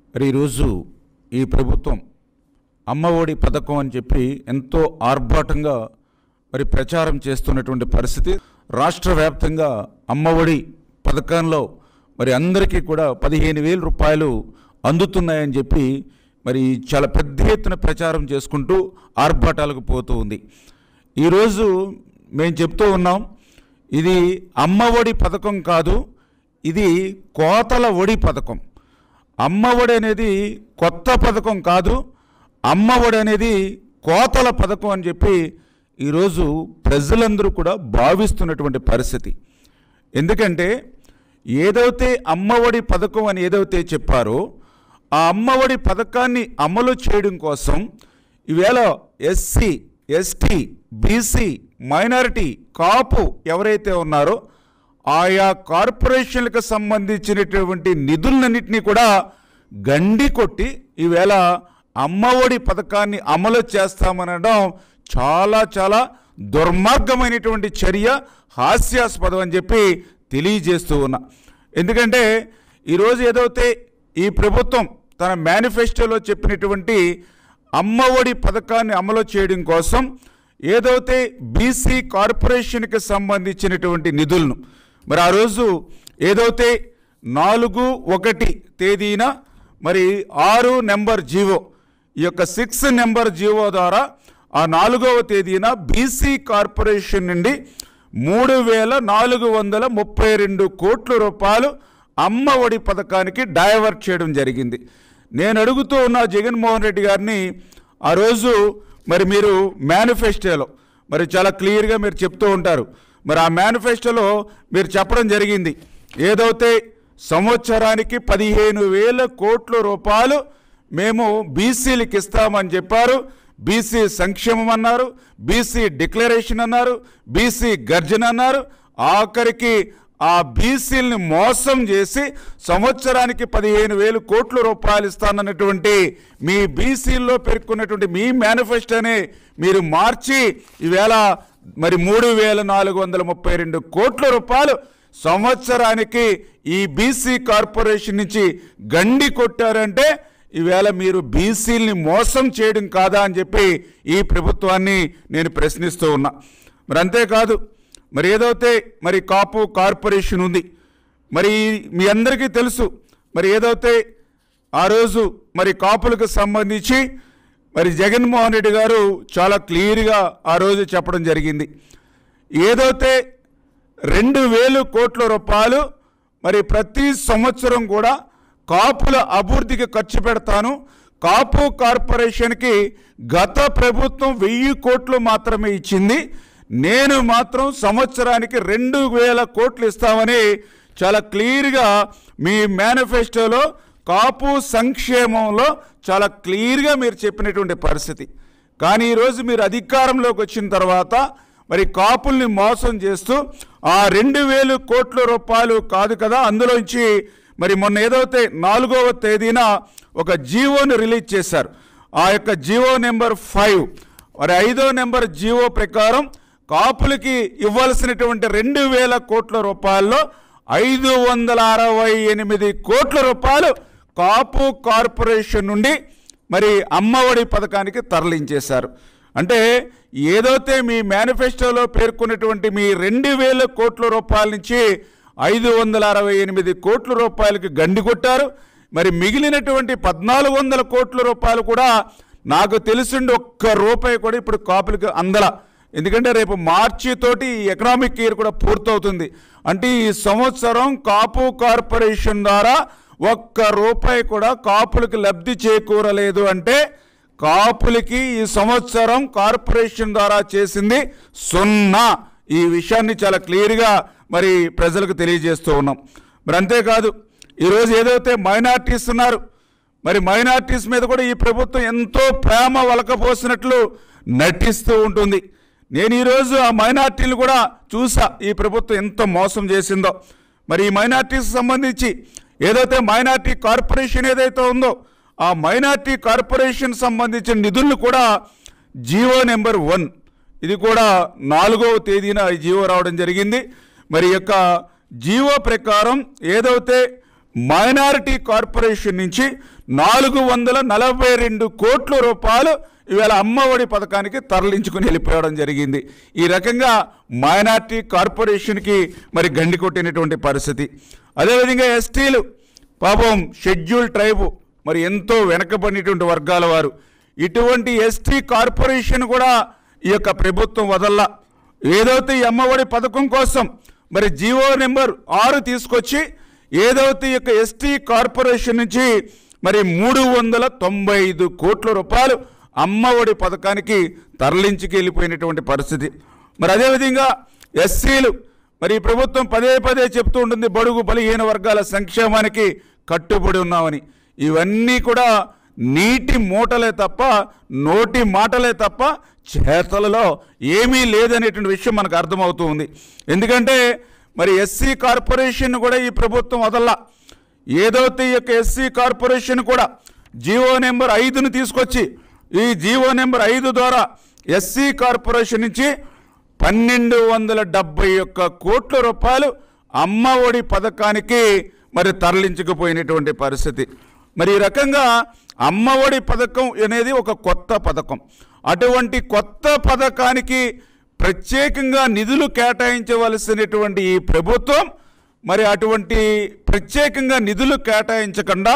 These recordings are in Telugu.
మరి ఈరోజు ఈ ప్రభుత్వం అమ్మఒడి పథకం అని చెప్పి ఎంతో ఆర్భాటంగా మరి ప్రచారం చేస్తున్నటువంటి పరిస్థితి రాష్ట్ర వ్యాప్తంగా అమ్మఒడి పథకంలో మరి అందరికీ కూడా పదిహేను వేల రూపాయలు అందుతున్నాయని చెప్పి మరి చాలా పెద్ద ఎత్తున ప్రచారం చేసుకుంటూ ఆర్భాటాలకు పోతూ ఉంది ఈరోజు మేము చెప్తూ ఉన్నాం ఇది అమ్మఒడి పథకం కాదు ఇది కోతల ఒడి పథకం అమ్మఒడి అనేది కొత్త పథకం కాదు అమ్మఒడి అనేది కోతల పథకం అని చెప్పి ఈరోజు ప్రజలందరూ కూడా భావిస్తున్నటువంటి పరిస్థితి ఎందుకంటే ఏదైతే అమ్మఒడి పథకం అని ఏదైతే చెప్పారో ఆ అమ్మఒడి పథకాన్ని అమలు చేయడం కోసం ఈవేళ SC ST BC minority Kapu ఎవరైతే ఉన్నారో ఆయా కార్పొరేషన్లకు సంబంధించినటువంటి నిధులన్నింటినీ కూడా గండి కొట్టి ఈవేళ అమ్మఒడి పథకాన్ని అమలు చేస్తామనడం చాలా చాలా దుర్మార్గమైనటువంటి చర్య హాస్యాస్పదం అని చెప్పి తెలియజేస్తూ ఉన్నా ఎందుకంటే ఈరోజు ఏదైతే ఈ ప్రభుత్వం తన మేనిఫెస్టోలో చెప్పినటువంటి అమ్మఒడి పథకాన్ని అమలు చేయడం కోసం ఏదైతే బీసీ కార్పొరేషన్కి సంబంధించినటువంటి నిధులను మరి ఆ రోజు ఏదైతే నాలుగు ఒకటి తేదీన మరి ఆరు నెంబర్ జీవో ఈ యొక్క సిక్స్ నెంబర్ జీవో ద్వారా ఆ నాలుగవ తేదీన బీసీ కార్పొరేషన్ నుండి మూడు వేల నాలుగు వందల ముప్పై రెండు కోట్ల రూపాయలు అమ్మ ఒడి పథకానికి డైవర్ట్ చేయడం జరిగింది నేను అడుగుతూ ఉన్న జగన్మోహన్ రెడ్డి గారిని ఆ రోజు మరి మీరు మేనిఫెస్టోలో మరి చాలా క్లియర్గా మీరు చెప్తూ ఉంటారు మరి ఆ మేనిఫెస్టోలో మీరు చెప్పడం జరిగింది ఏదైతే సంవత్సరానికి పదిహేను వేల కోట్ల రూపాయలు మేము బీసీలకు ఇస్తామని చెప్పారు బీసీ సంక్షేమం అన్నారు బీసీ డిక్లరేషన్ అన్నారు బీసీ గర్జన అన్నారు ఆఖరికి ఆ బీసీలని మోసం చేసి సంవత్సరానికి పదిహేను వేలు కోట్ల రూపాయలు ఇస్తానన్నటువంటి మీ బీసీల్లో పేర్కొన్నటువంటి మీ మేనిఫెస్టోని మీరు మార్చి ఈవేళ మరి మూడు వేల నాలుగు వందల ముప్పై రెండు కోట్ల రూపాయలు సంవత్సరానికి ఈ బీసీ కార్పొరేషన్ నుంచి గండి కొట్టారంటే ఈవేళ మీరు బీసీల్ని మోసం చేయడం కాదా అని చెప్పి ఈ ప్రభుత్వాన్ని నేను ప్రశ్నిస్తూ ఉన్నా మరి అంతేకాదు మరి ఏదైతే మరి కాపు కార్పొరేషన్ ఉంది మరి మీ అందరికీ తెలుసు మరి ఏదైతే ఆ రోజు మరి కాపులకు సంబంధించి మరి జగన్మోహన్ రెడ్డి గారు చాలా క్లియర్గా ఆ రోజు చెప్పడం జరిగింది ఏదైతే రెండు వేలు కోట్ల రూపాయలు మరి ప్రతి సంవత్సరం కూడా కాపుల అభివృద్ధికి ఖర్చు పెడతాను కాపు కార్పొరేషన్కి గత ప్రభుత్వం వెయ్యి కోట్లు మాత్రమే ఇచ్చింది నేను మాత్రం సంవత్సరానికి రెండు వేల కోట్లు ఇస్తామని చాలా క్లియర్గా మీ మేనిఫెస్టోలో కాపు సంక్షేమంలో చాలా క్లియర్గా మీరు చెప్పినటువంటి పరిస్థితి కానీ ఈరోజు మీరు అధికారంలోకి వచ్చిన తర్వాత మరి కాపుల్ని మోసం చేస్తూ ఆ రెండు వేలు కోట్ల రూపాయలు కాదు కదా అందులోంచి మరి మొన్న ఏదైతే నాలుగవ తేదీన ఒక జీవోని రిలీజ్ చేశారు ఆ యొక్క జీవో నెంబర్ ఫైవ్ మరి ఐదో నెంబర్ జీవో ప్రకారం కాపులకి ఇవ్వాల్సినటువంటి రెండు వేల కోట్ల రూపాయల్లో ఐదు వందల అరవై ఎనిమిది కోట్ల రూపాయలు కాపు కార్పొరేషన్ నుండి మరి అమ్మఒడి పథకానికి తరలించేశారు అంటే ఏదైతే మీ మేనిఫెస్టోలో పేర్కొన్నటువంటి మీ రెండు వేల కోట్ల రూపాయల నుంచి ఐదు వందల అరవై ఎనిమిది కోట్ల రూపాయలకి గండి కొట్టారు మరి మిగిలినటువంటి పద్నాలుగు వందల కోట్ల రూపాయలు కూడా నాకు తెలిసిండి ఒక్క రూపాయి కూడా ఇప్పుడు కాపులకు అందల ఎందుకంటే రేపు మార్చి తోటి ఈ ఎకనామిక్ ఇయర్ కూడా పూర్తవుతుంది అంటే ఈ సంవత్సరం కాపు కార్పొరేషన్ ద్వారా ఒక్క రూపాయి కూడా కాపులకు లబ్ధి చేకూరలేదు అంటే కాపులకి ఈ సంవత్సరం కార్పొరేషన్ ద్వారా చేసింది సున్నా ఈ విషయాన్ని చాలా క్లియర్గా మరి ప్రజలకు తెలియజేస్తూ ఉన్నాం మరి అంతేకాదు ఈరోజు ఏదైతే మైనార్టీస్ ఉన్నారు మరి మైనార్టీస్ మీద కూడా ఈ ప్రభుత్వం ఎంతో ప్రేమ వలకపోసినట్లు నటిస్తూ ఉంటుంది నేను ఈరోజు ఆ మైనార్టీలు కూడా చూసా ఈ ప్రభుత్వం ఎంత మోసం చేసిందో మరి ఈ మైనార్టీస్ సంబంధించి ఏదైతే మైనార్టీ కార్పొరేషన్ ఏదైతే ఉందో ఆ మైనార్టీ కార్పొరేషన్ సంబంధించిన నిధులను కూడా జీవో నెంబర్ వన్ ఇది కూడా నాలుగవ తేదీన ఈ జీవో రావడం జరిగింది మరి ఈ యొక్క జీవో ప్రకారం ఏదైతే మైనారిటీ కార్పొరేషన్ నుంచి నాలుగు వందల నలభై రెండు కోట్ల రూపాయలు ఇవాళ అమ్మఒడి పథకానికి తరలించుకుని వెళ్ళిపోవడం జరిగింది ఈ రకంగా మైనార్టీ కార్పొరేషన్కి మరి గండి కొట్టినటువంటి పరిస్థితి అదేవిధంగా ఎస్టీలు పాపం షెడ్యూల్ ట్రైబు మరి ఎంతో వెనకబడినటువంటి వర్గాల వారు ఇటువంటి ఎస్టీ కార్పొరేషన్ కూడా ఈ యొక్క ప్రభుత్వం వదల్లా ఏదైతే ఈ అమ్మఒడి పథకం కోసం మరి జీవో నెంబర్ ఆరు తీసుకొచ్చి ఏదైతే ఈ యొక్క ఎస్టీ కార్పొరేషన్ నుంచి మరి మూడు వందల తొంభై ఐదు కోట్ల రూపాయలు అమ్మఒడి పథకానికి తరలించుకు వెళ్ళిపోయినటువంటి పరిస్థితి మరి అదేవిధంగా ఎస్సీలు మరి ఈ ప్రభుత్వం పదే పదే చెప్తూ ఉంటుంది బడుగు బలహీన వర్గాల సంక్షేమానికి కట్టుబడి ఉన్నామని ఇవన్నీ కూడా నీటి మూటలే తప్ప నోటి మాటలే తప్ప చేతలలో ఏమీ లేదనేటువంటి విషయం మనకు అర్థమవుతూ ఉంది ఎందుకంటే మరి ఎస్సీ కార్పొరేషన్ కూడా ఈ ప్రభుత్వం వదల్లా ఏదైతే ఈ యొక్క ఎస్సీ కార్పొరేషన్ కూడా జీవో నెంబర్ ఐదును తీసుకొచ్చి ఈ జీవో నెంబర్ ఐదు ద్వారా ఎస్సీ కార్పొరేషన్ నుంచి పన్నెండు వందల డెబ్బై ఒక్క కోట్ల రూపాయలు అమ్మ ఒడి పథకానికి మరి తరలించకపోయినటువంటి పరిస్థితి మరి ఈ రకంగా అమ్మ ఒడి పథకం అనేది ఒక కొత్త పథకం అటువంటి కొత్త పథకానికి ప్రత్యేకంగా నిధులు కేటాయించవలసినటువంటి ఈ ప్రభుత్వం మరి అటువంటి ప్రత్యేకంగా నిధులు కేటాయించకుండా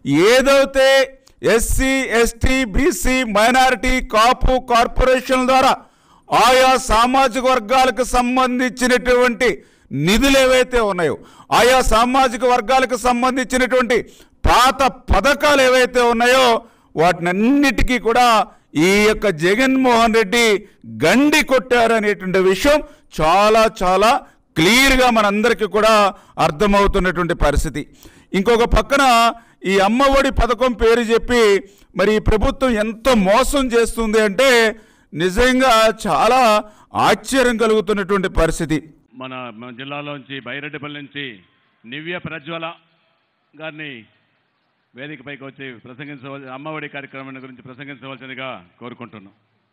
ఏదైతే SC ST BC minority Kapu corporation ద్వారా ఆయా సామాజిక వర్గాలకు సంబంధించినటువంటి నిధులు ఏవైతే ఉన్నాయో ఆయా సామాజిక వర్గాలకు సంబంధించినటువంటి పాత పథకాలు ఏవైతే ఉన్నాయో వాటినన్నిటికీ కూడా ఈ యొక్క జగన్మోహన్ రెడ్డి గండి కొట్టారనేటువంటి విషయం చాలా చాలా క్లియర్గా మనందరికీ కూడా అర్థమవుతున్నటువంటి పరిస్థితి ఇంకొక పక్కన ఈ అమ్మఒడి పథకం పేరు చెప్పి మరి ఈ ప్రభుత్వం ఎంత మోసం చేస్తుంది అంటే నిజంగా చాలా ఆశ్చర్యం కలుగుతున్నటువంటి పరిస్థితి మన మన జిల్లాలోంచి బైరెడ్డిపల్లి నుంచి నివ్య ప్రజ్వల గారిని వేదికపైకి వచ్చి ప్రసంగించవలసి అమ్మఒడి కార్యక్రమం గురించి ప్రసంగించవలసిందిగా కోరుకుంటున్నాం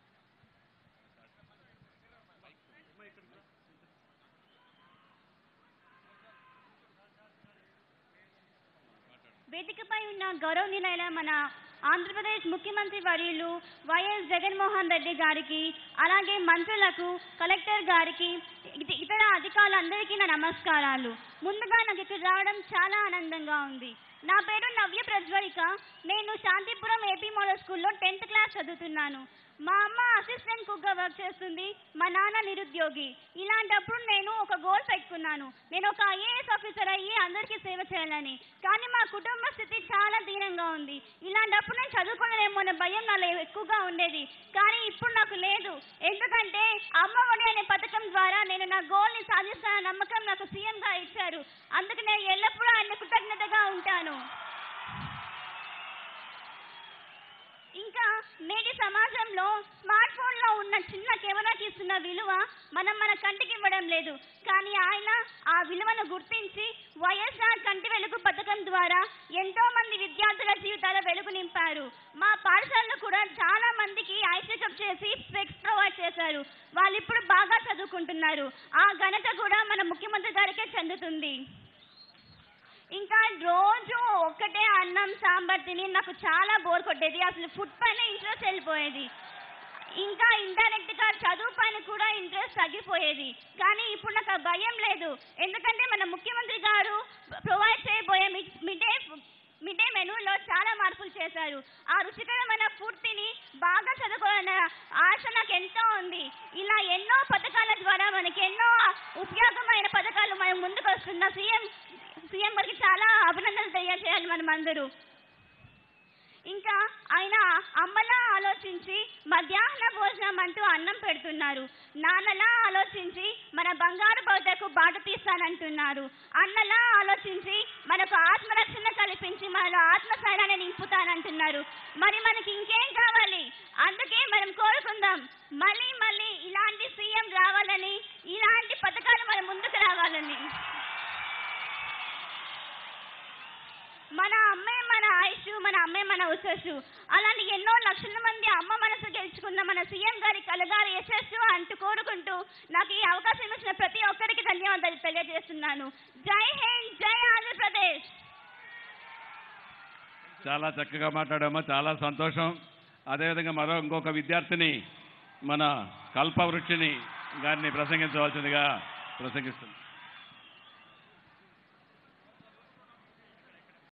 వేదికపై ఉన్న గౌరవనీయులైన మన ఆంధ్రప్రదేశ్ ముఖ్యమంత్రి వర్యులు వైఎస్ జగన్మోహన్ రెడ్డి గారికి అలాగే మంత్రులకు కలెక్టర్ గారికి ఇత- ఇతర అధికారులందరికీ నా నమస్కారాలు ముందుగా నాకు ఇక్కడ రావడం చాలా ఆనందంగా ఉంది నా పేరు నవ్య ప్రజ్వలిక నేను శాంతిపురం ఏపీ మోడల్ స్కూల్లో టెన్త్ క్లాస్ చదువుతున్నాను మా అమ్మ అసిస్టెంట్ కుక్గా వర్క్ చేస్తుంది మా నాన్న నిరుద్యోగి ఇలాంటప్పుడు నేను ఒక గోల్ పెట్టుకున్నాను నేను ఒక ఐఏఎస్ ఆఫీసర్ అయ్యి అందరికీ సేవ చేయాలని కానీ మా కుటుంబ స్థితి చాలా దీనంగా ఉంది ఇలాంటప్పుడు నేను చదువుకోలేమో అనే భయం నాలో ఎక్కువగా ఉండేది కానీ ఇప్పుడు నాకు లేదు ఎందుకంటే అమ్మ ఒడి అనే పథకం ద్వారా నేను నా గోల్ని సాధిస్తానన్న నమ్మకం నాకు సీఎంగా ఇచ్చారు అందుకు నేను ఎల్లప్పుడూ ఆయన కృతజ్ఞతగా ఉంటాను ఇంకా నేటి సమాజంలో స్మార్ట్ ఫోన్ లో ఉన్న చిన్న కెమెరాకి ఇస్తున్న విలువ మనం మన కంటికి ఇవ్వడం లేదు కానీ ఆయన ఆ విలువను గుర్తించి వైఎస్ఆర్ కంటి వెలుగు పథకం ద్వారా ఎంతో మంది విద్యార్థుల జీవితాల వెలుగు నింపారు మా పాఠశాలలో కూడా చాలా మందికి ఐ చెకప్ చేసి స్పెక్స్ ప్రొవైడ్ చేశారు వాళ్ళు ఇప్పుడు బాగా చదువుకుంటున్నారు ఆ ఘనత కూడా మన ముఖ్యమంత్రి గారికే చెందుతుంది ఇంకా రోజు ఒక్కటే అన్నం సాంబార్ తిని నాకు చాలా బోర్ కొట్టేది అసలు ఫుడ్ పైన ఇంట్రెస్ట్ వెళ్ళిపోయేది ఇంకా ఇండైరెక్ట్ గా చదువు పైన కూడా ఇంట్రెస్ట్ తగ్గిపోయేది కానీ ఇప్పుడు నాకు ఆ భయం లేదు ఎందుకంటే మన ముఖ్యమంత్రి గారు ప్రొవైడ్ చేయబోయే మిడ్ డే మిడ్ డే మెనూలో చాలా మార్పులు చేశారు ఆ రుచికరమైన ఫుడ్ తిని బాగా చదువుకోవాలన్న ఆశ నాకు ఎంతో ఉంది ఇలా ఎన్నో పథకాల ద్వారా మనకి ఎన్నో ఉపయోగమైన పథకాలు మనం ముందుకు వస్తున్న సీఎం సీఎం గారికి చాలా అభినందనలు తెలియజేయాలి మనం అందరూ ఇంకా ఆయన అమ్మలా ఆలోచించి మధ్యాహ్న భోజనం అంటూ అన్నం పెడుతున్నారు నాన్నలా ఆలోచించి మన బంగారు భవితకు బాట తీస్తానంటున్నారు అన్నలా ఆలోచించి మనకు ఆత్మరక్షణ కల్పించి మనలో ఆత్మస్థైర్యాన్ని నింపుతానంటున్నారు మరి మనకి ఇంకేం కావాలి అందుకే మనం కోరుకుందాం మళ్ళీ మళ్ళీ ఇలాంటి సీఎం రావాలని ఇలాంటి పథకాలు మన ముందుకు రావాలని మన అమ్మే మన ఆయుష్ మన అమ్మే మన ఉషస్సు అలాంటి ఎన్నో లక్షల మంది అమ్మ మనసు గెలుచుకున్న మన సీఎం గారి కలగారి యశస్సు అంటూ కోరుకుంటూ నాకు ఈ అవకాశం ఇచ్చిన ప్రతి ఒక్కరికి ధన్యవాదాలు తెలియజేస్తున్నాను జై హింద్ జై ఆంధ్రప్రదేశ్ చాలా చక్కగా మాట్లాడామా చాలా సంతోషం అదేవిధంగా మరో ఇంకొక విద్యార్థిని మన కల్పవృక్షిని గారిని ప్రసంగించవలసిందిగా ప్రసంగిస్తుంది